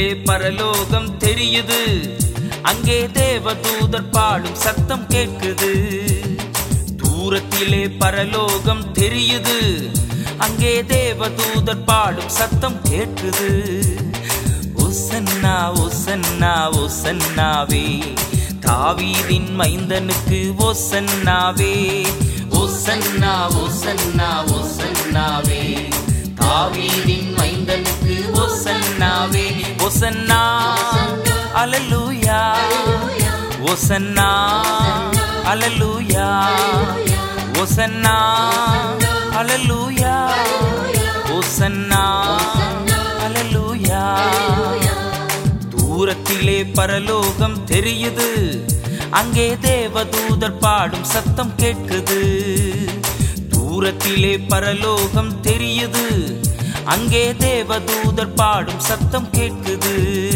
தூரத்திலே பரலோகம் தெரியுது அங்கே தேவதூதர் பாடும் சத்தம் கேட்குது தூரத்திலே பரலோகம் தெரியுது அங்கே தேவதூதர் பாடும் சத்தம் கேட்குது ஒசன்னா ஒசன்னா ஒசன்னாவே தாவீதின் மைந்தனுக்கு ஒசன்னாவே ஒசன்னா ஒசன்னா ஒசன்னாவே தாவீதின் மைந்தனுக்கு ஒசன்னாவே ஒசன்னா அலலூயா ஒசன்னா அலலூயா ஒசன்னா அலலூயா ஒசன்னா அலலூயா தூரத்திலே பரலோகம் தெரியுது அங்கே தேவதூதர் பாடும் சத்தம் கேட்குது தூரத்திலே பரலோகம் தெரியுது அங்கே தேவதூதர் பாடும் சத்தம் கேட்குது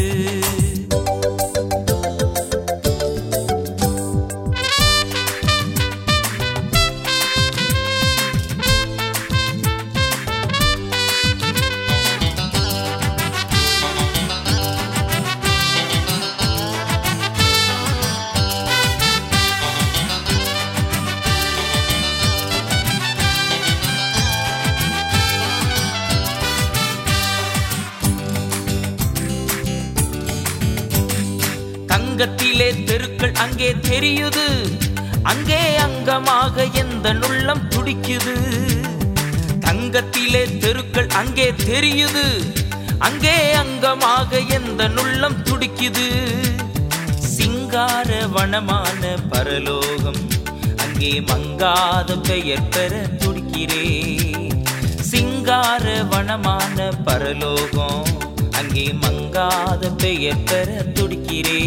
தங்கத்திலே தெருக்கள் அங்கே தெரியுது அங்கே அங்கமாக எந்த நுள்ளம் துடிக்குது தங்கத்திலே தெருக்கள் அங்கே தெரியுது அங்கே அங்கமாக எந்த நுள்ளம் துடிக்குது சிங்கார வனமான பரலோகம் அங்கே மங்காத பெயர் பெற துடிக்கிறே சிங்கார வனமான பரலோகம் அங்கே மங்காத பெயர் பெற துடிக்கிறே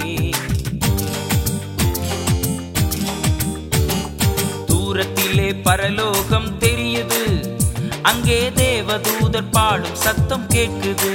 தூரத்திலே பரலோகம் தெரியுது அங்கே தேவதூதர் பாடும் சத்தம் கேட்குது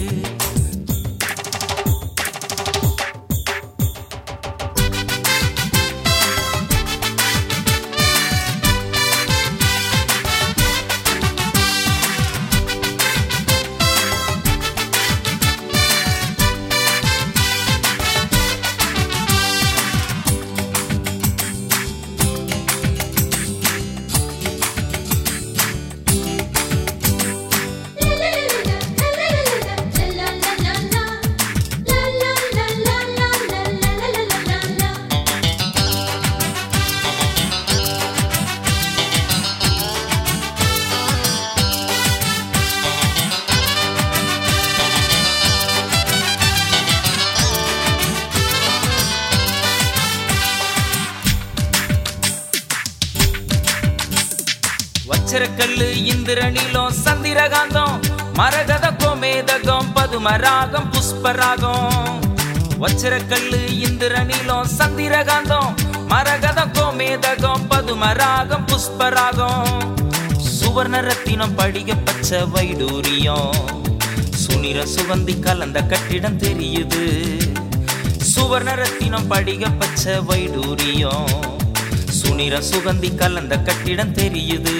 வச்சரக்கல்லு இந்திரனிலும் சந்திரகாந்தம் மரகத கோமேதகம் பதுமராகம் புஷ்பராகம் வச்சரக்கல்லு இந்திரனிலும் சந்திரகாந்தம் மரகத கோமேதகம் பதுமராகம் புஷ்பராகம் சுவர்ண ரத்தினம் படிக பச்சை வைடூரியம் சுனிர சுகந்தி கலந்த கட்டிடம் தெரியுது சுவர்ண ரத்தினம் படிக பச்சை வைடூரியம் சுனிர சுகந்தி கலந்த கட்டிடம் தெரியுது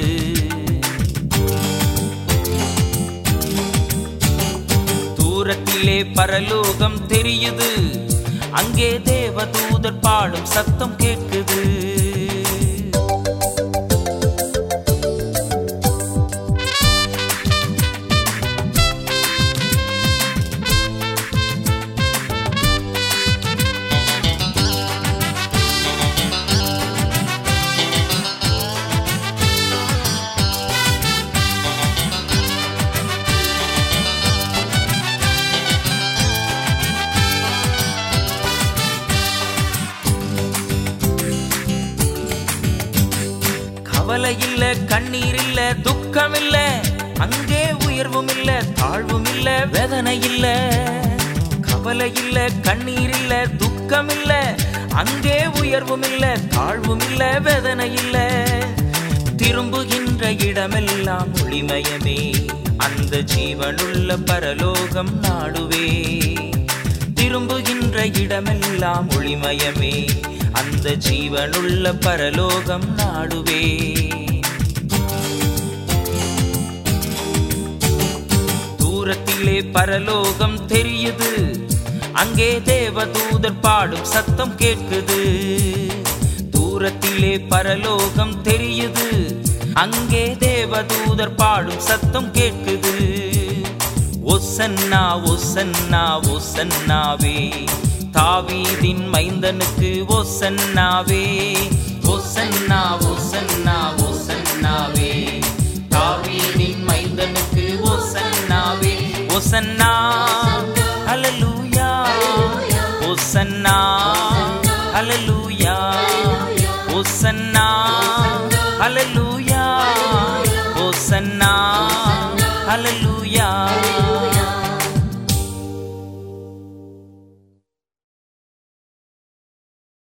தூரத்திலே பரலோகம் தெரியுது அங்கே தேவதூதர் பாடும் சத்தம் கேட்குது கவலை இல்ல கண்ணீர் இல்ல துக்கம் இல்ல அங்கே உயர்வும் இல்ல தாழ்வும் இல்ல வேதனை இல்ல கவலை இல்ல கண்ணீர் இல்ல துக்கம் இல்ல அங்கே உயர்வும் இல்ல தாழ்வும் இல்ல வேதனை இல்ல திரும்புகின்ற இடமெல்லாம் ஒளிமயமே அந்த ஜீவனுள்ள பரலோகம் நாடுவே திரும்புகின்ற இடமெல்லாம் ஒளிமயமே அந்த ஜீவனுள்ள பரலோகம் நாடுவே தூரத்திலே பரலோகம் தெரியுது அங்கே தேவதூதர் பாடும் சத்தம் கேட்குது தூரத்திலே பரலோகம் தெரியுது அங்கே தேவதூதர் பாடும் சத்தம் கேட்குது ஒசன்னா ஒசன்னா ஒசன்னாவே தாவீதின் மைந்தனுக்கு ஒசன்னாவே ஒசன்னா ஒசன்னா ஒசன்னாவே தாவீதின் மைந்தனுக்கு ஒசன்னாவே ஒசன்னா ஹalleluya ஒசன்னா ஹalleluya ஒசன்னா ஹalleluya